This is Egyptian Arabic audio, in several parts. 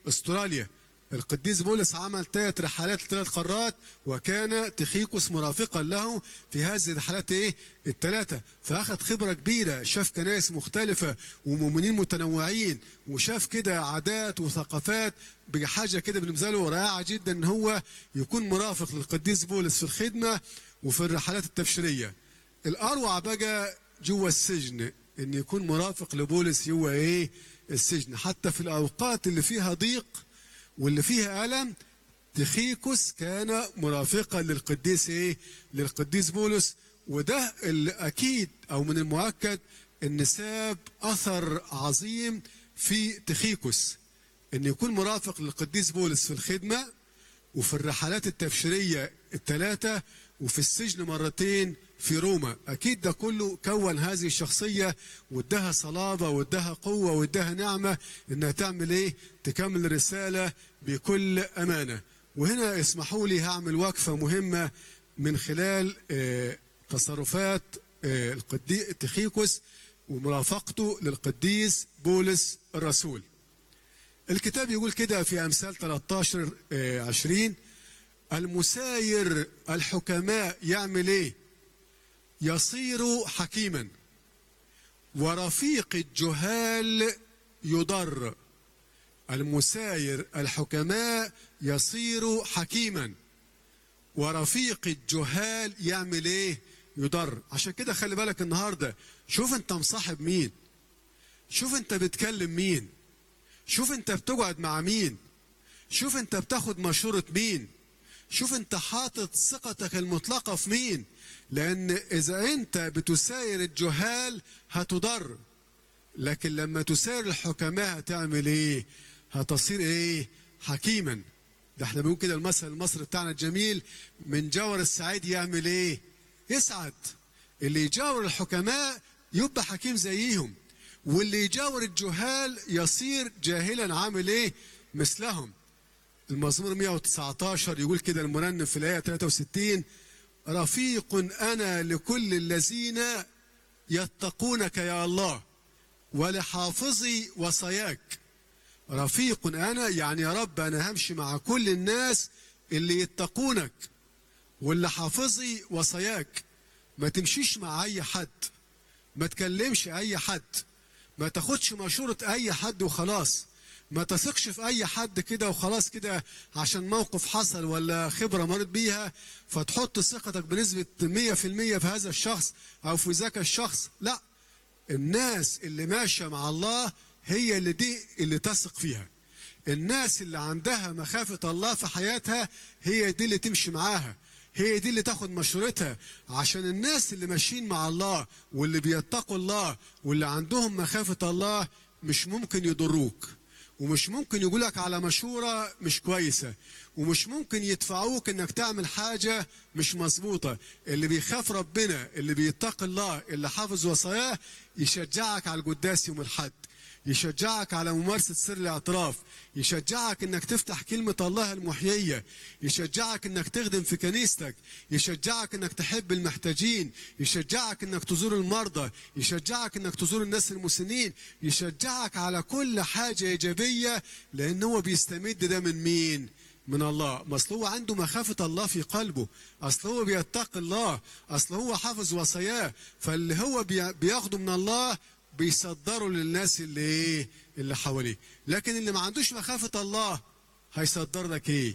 استراليا القديس بولس عمل ثلاث رحلات لثلاث قارات وكان تخيكوس مرافقا له في هذه الرحلات ايه الثلاثه فاخذ خبره كبيره شاف كنائس مختلفه ومؤمنين متنوعين وشاف كده عادات وثقافات بحاجه كده بالنسبه له رائعه جدا ان هو يكون مرافق للقديس بولس في الخدمه وفي الرحلات التبشيريه الاروع بقى جوه السجن ان يكون مرافق لبولس هو ايه السجن حتى في الاوقات اللي فيها ضيق واللي فيها ألم تخيكوس كان مرافقا للقديس ايه للقديس بولس وده اللي اكيد او من المؤكد ان ساب اثر عظيم في تخيكوس ان يكون مرافق للقديس بولس في الخدمه وفي الرحلات التبشيريه الثلاثه وفي السجن مرتين في روما اكيد ده كله كون هذه الشخصيه واداها صلابه واداها قوه واداها نعمه انها تعمل ايه تكمل الرساله بكل امانه وهنا اسمحوا لي هعمل وقفه مهمه من خلال آه تصرفات آه القديس تخيكوس ومرافقته للقديس بولس الرسول الكتاب يقول كده في امثال 13 آه 20 المساير الحكماء يعمل ايه يصير حكيما ورفيق الجهال يضر المساير الحكماء يصير حكيما ورفيق الجهال يعمل ايه يضر عشان كده خلي بالك النهارده شوف انت مصاحب مين شوف انت بتكلم مين شوف انت بتقعد مع مين شوف انت بتاخد مشورة مين شوف انت حاطط ثقتك المطلقة في مين لان اذا انت بتساير الجهال هتضر لكن لما تساير الحكماء هتعمل ايه هتصير ايه حكيما ده احنا بنقول كده المثل المصري بتاعنا الجميل من جور السعيد يعمل ايه يسعد اللي يجاور الحكماء يبقى حكيم زيهم واللي يجاور الجهال يصير جاهلا عامل ايه مثلهم المزمور 119 يقول كده المرنم في الآية 63 رفيق أنا لكل الذين يتقونك يا الله ولحافظي وصاياك رفيق أنا يعني يا رب أنا همشي مع كل الناس اللي يتقونك واللي حافظي وصاياك ما تمشيش مع أي حد ما تكلمش أي حد ما تاخدش مشورة أي حد وخلاص ما تثقش في اي حد كده وخلاص كده عشان موقف حصل ولا خبره مريت بيها فتحط ثقتك بنسبه 100% في هذا الشخص او في ذاك الشخص لا الناس اللي ماشيه مع الله هي اللي دي اللي تثق فيها الناس اللي عندها مخافه الله في حياتها هي دي اللي تمشي معاها هي دي اللي تاخد مشورتها عشان الناس اللي ماشيين مع الله واللي بيتقوا الله واللي عندهم مخافه الله مش ممكن يضروك ومش ممكن يقولك على مشورة مش كويسة ومش ممكن يدفعوك انك تعمل حاجة مش مظبوطة اللي بيخاف ربنا اللي بيتقي الله اللي حافظ وصاياه يشجعك على القداس يوم الحد يشجعك على ممارسة سر الاعتراف يشجعك انك تفتح كلمة الله المحيية يشجعك انك تخدم في كنيستك يشجعك انك تحب المحتاجين يشجعك انك تزور المرضى يشجعك انك تزور الناس المسنين يشجعك على كل حاجة ايجابية لان هو بيستمد ده من مين من الله ما اصل هو عنده مخافة الله في قلبه اصل هو بيتقي الله اصل هو حافظ وصاياه فاللي هو بياخده من الله بيصدروا للناس اللي ايه اللي حواليه لكن اللي ما عندوش مخافة الله هيصدر لك ايه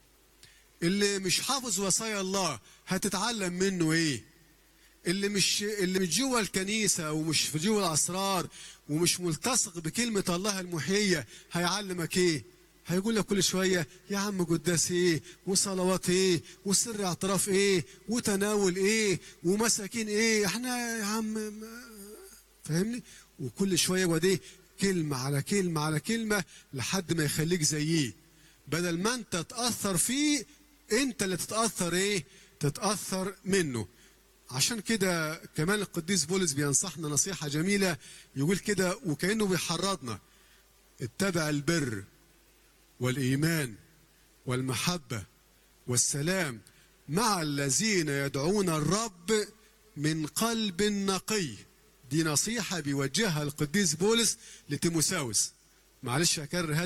اللي مش حافظ وصايا الله هتتعلم منه ايه اللي مش اللي مش جوه الكنيسه ومش في جوه الاسرار ومش ملتصق بكلمه الله المحييه هيعلمك ايه هيقول لك كل شويه يا عم قداس ايه وصلوات ايه وسر اعتراف ايه وتناول ايه ومساكين ايه احنا يا عم فاهمني وكل شويه وديه كلمه على كلمه على كلمه لحد ما يخليك زيه بدل ما انت تاثر فيه انت اللي تتاثر ايه تتاثر منه عشان كده كمان القديس بولس بينصحنا نصيحه جميله يقول كده وكانه بيحرضنا اتبع البر والايمان والمحبه والسلام مع الذين يدعون الرب من قلب نقي دي نصيحة بيوجهها القديس بولس لتيموساوس معلش هكرر